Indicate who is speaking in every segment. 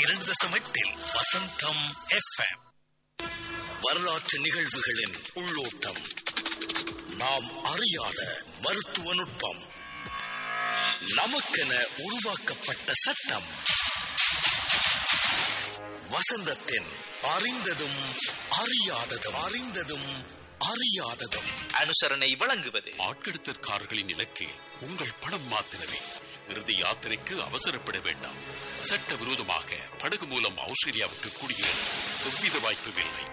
Speaker 1: இரண்டு தசம் எட்டில் வசந்தம் எஃப்எம் வரலாற்று நிகழ்வுகளின் உள்ளோட்டம் நாம் அறியாத மருத்துவ நுட்பம் நமக்கென உருவாக்கப்பட்ட சட்டம் வசந்தத்தின் அறிந்ததும் அறியாததும் அறிந்ததும் அறியாததும்
Speaker 2: அனுசரணை வழங்குவது
Speaker 3: ஆட்கெடுத்தற்காரர்களின் இலக்கு உங்கள் பணம் மாத்திரமே இறுதி யாத்திரைக்கு அவசரப்பட வேண்டாம் சட்ட விரோதமாக படகு மூலம் ஆஸ்திரேலியாவுக்கு குடியேற எவ்வித வாய்ப்பும் இல்லை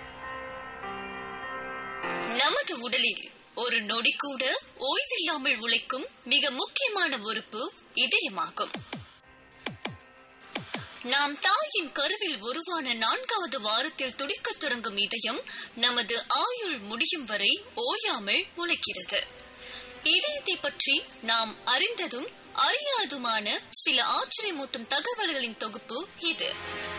Speaker 4: நமது உடலில் ஒரு நொடி கூட ஓய்வில்லாமல் உழைக்கும் மிக முக்கியமான உறுப்பு இதயமாகும் நாம் தாயின் கருவில் உருவான நான்காவது வாரத்தில் துடிக்கத் தொடங்கும் இதயம் நமது ஆயுள் முடியும் வரை ஓயாமல் உழைக்கிறது இதயத்தை பற்றி நாம் அறிந்ததும் அறியாதுமான சில ஆச்சரியமூட்டும் தகவல்களின் தொகுப்பு இது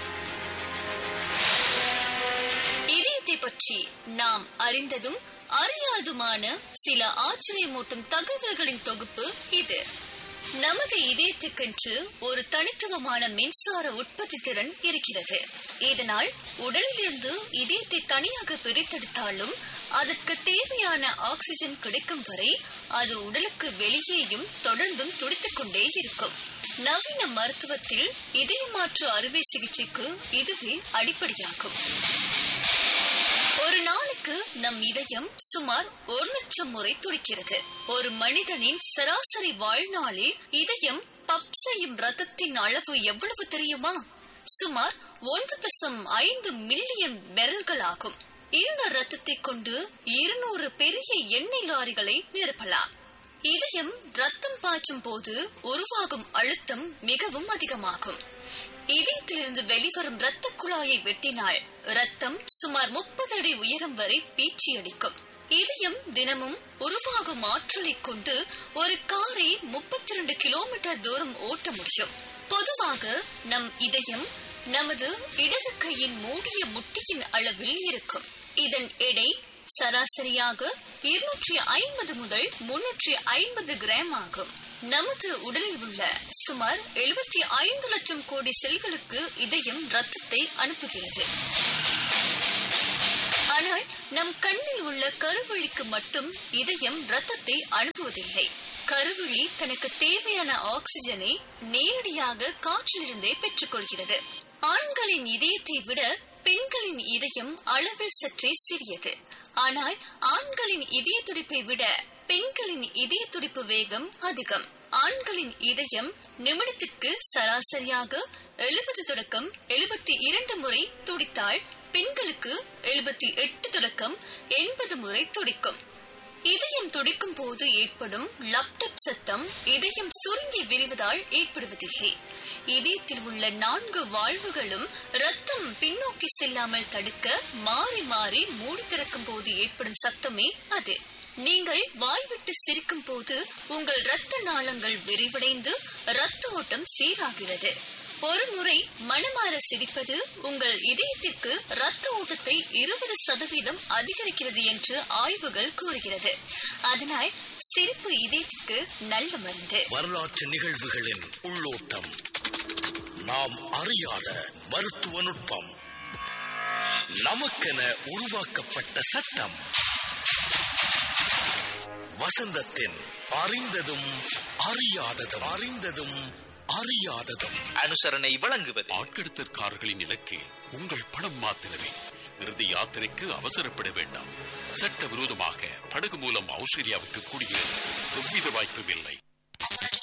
Speaker 4: இதயத்தை பற்றி நாம் அறிந்ததும் அறியாதுமான சில ஆச்சரியமூட்டும் தகவல்களின் தொகுப்பு இது நமது இதயத்துக்கென்று ஒரு தனித்துவமான மின்சார உற்பத்தி திறன் இருக்கிறது இதனால் உடலிலிருந்து இதயத்தை தனியாக பிரித்தெடுத்தாலும் அதற்கு தேவையான ஆக்சிஜன் கிடைக்கும் வரை அது உடலுக்கு வெளியேயும் தொடர்ந்தும் துடித்துக் கொண்டே இருக்கும் நவீன மருத்துவத்தில் இதய மாற்று அறுவை சிகிச்சைக்கு இதுவே அடிப்படையாகும் ஒரு நாளுக்கு நம் இதயம் சுமார் ஒரு லட்சம் முறை துடிக்கிறது ஒரு மனிதனின் சராசரி வாழ்நாளில் இதயம் பப் செய்யும் ரத்தத்தின் அளவு எவ்வளவு தெரியுமா சுமார் ஒன்று தசம் ஐந்து மில்லியன் பெரல்கள் ஆகும் இந்த ரத்தத்தை கொண்டு இருநூறு பெரிய எண்ணெய் லாரிகளை நிரப்பலாம் இதயம் ரத்தம் பாய்ச்சும் போது உருவாகும் அழுத்தம் மிகவும் அதிகமாகும் இதயத்திலிருந்து வெளிவரும் இரத்த குழாயை வெட்டினால் ரத்தம் சுமார் முப்பது அடி உயரம் வரை பீச்சியடிக்கும் இதயம் தினமும் உருவாகும் ஆற்றலை கொண்டு ஒரு காரை முப்பத்தி ரெண்டு கிலோமீட்டர் தூரம் ஓட்ட முடியும் பொதுவாக நம் இதயம் நமது இடது கையின் மூடிய முட்டியின் அளவில் இருக்கும் இதன் எடை சராசரியாக இருநூற்றி ஐம்பது முதல் முன்னூற்றி ஐம்பது கிராம் ஆகும் நமது உடலில் உள்ள சுமார் எழுபத்தி ஐந்து லட்சம் கோடி செல்களுக்கு இதயம் ரத்தத்தை அனுப்புகிறது ஆனால் நம் கண்ணில் உள்ள கருவழிக்கு மட்டும் இதயம் ரத்தத்தை அனுப்புவதில்லை கருவிழி தனக்கு தேவையான ஆக்சிஜனை நேரடியாக காற்றிலிருந்தே பெற்றுக்கொள்கிறது ஆண்களின் இதயத்தை விட பெண்களின் இதயம் அளவில் சற்றே சிறியது ஆனால் ஆண்களின் இதய துடிப்பை விட பெண்களின் இதய துடிப்பு வேகம் அதிகம் ஆண்களின் இதயம் நிமிடத்துக்கு சராசரியாக எழுபது தொடக்கம் எழுபத்தி இரண்டு முறை துடித்தால் பெண்களுக்கு எழுபத்தி எட்டு தொடக்கம் எண்பது முறை துடிக்கும் இதயம் துடிக்கும் போது ஏற்படும் லப்டப் சத்தம் இதயம் சுருங்கி விரிவதால் ஏற்படுவதில்லை இதயத்தில் உள்ள நான்கு வாழ்வுகளும் ரத்தம் பின்னோக்கி செல்லாமல் தடுக்க மாறி மாறி மூடி திறக்கும் போது ஏற்படும் சத்தமே அது நீங்கள் வாய்விட்டு சிரிக்கும் போது உங்கள் இரத்த நாளங்கள் விரிவடைந்து இரத்த ஓட்டம் சீராகிறது ஒரு முறை மனமாற சிரிப்பது உங்கள் இதயத்திற்கு இரத்த ஓட்டத்தை இருபது சதவீதம் அதிகரிக்கிறது என்று ஆய்வுகள் கூறுகிறது அதனால் சிரிப்பு இதயத்திற்கு நல்ல மருந்து
Speaker 1: வரலாற்று நிகழ்வுகளின் உள்ளோட்டம் நாம் அறியாத மருத்துவ நுட்பம் நமக்கென உருவாக்கப்பட்ட சட்டம் வசந்தத்தின் அறிந்ததும் அறியாததும் அறிந்ததும் அறியாததும்
Speaker 2: அனுசரணை வழங்குவது
Speaker 3: ஆட்கெடுத்தற்காரர்களின் இலக்கு உங்கள் பணம் மாத்திரமே இறுதி யாத்திரைக்கு அவசரப்பட வேண்டாம் சட்ட விரோதமாக படகு மூலம் ஆஸ்திரேலியாவுக்கு குடியேற எவ்வித வாய்ப்பும் இல்லை